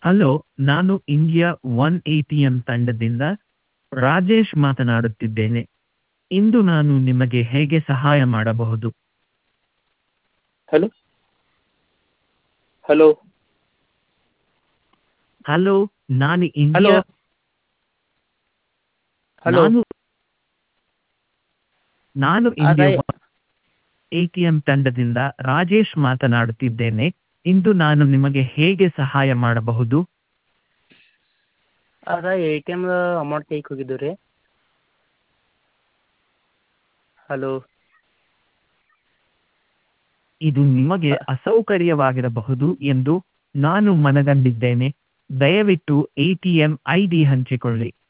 hello ನಾನು India one A T M ತಂಡದಿಂದ ರಾಜೇಶ್ ಮಾತನಾಡುತ್ತಿದ್ದೇನೆ ಇಂದು ನಾನು ನಿಮಗೆ ಹೇಗೆ ಸಹಾಯ ಮಾಡಬಹುದು ಹಲೋ ಹಲೋ ಹಲೋ ನಾನು ಹಲೋ ಇಂಡಿಯಾ ಹಲೋ ನಾನು ನಾನು ಅದೇ ಇಂಡಿಯಾ ಎ ಟಿ ಎಂ ತಂಡದಿಂದ ರಾಜೇಶ್ ಮಾತನಾಡುತ್ತಿದ್ದೇನೆ ಇಂದು ನಾನು ನಿಮಗೆ ಹೇಗೆ ಸಹಾಯ ಮಾಡಬಹುದು ಅದ ಎ ಟಿ ಎಮ್ ಅಮೌಂಟ್ ತೆಗಿಯಕ್ಕೆ ಹೋಗಿದ್ದೀವಿ ರೀ ಹಲೋ ಇದು ನಿಮಗೆ ಅಸೌಕರ್ಯವಾಗಿರಬಹುದು ಎಂದು ನಾನು ಮನಗಂಡಿದ್ದೇನೆ ದಯವಿಟ್ಟು A T M I D ಹಂಚಿಕೊಳ್ಳಿ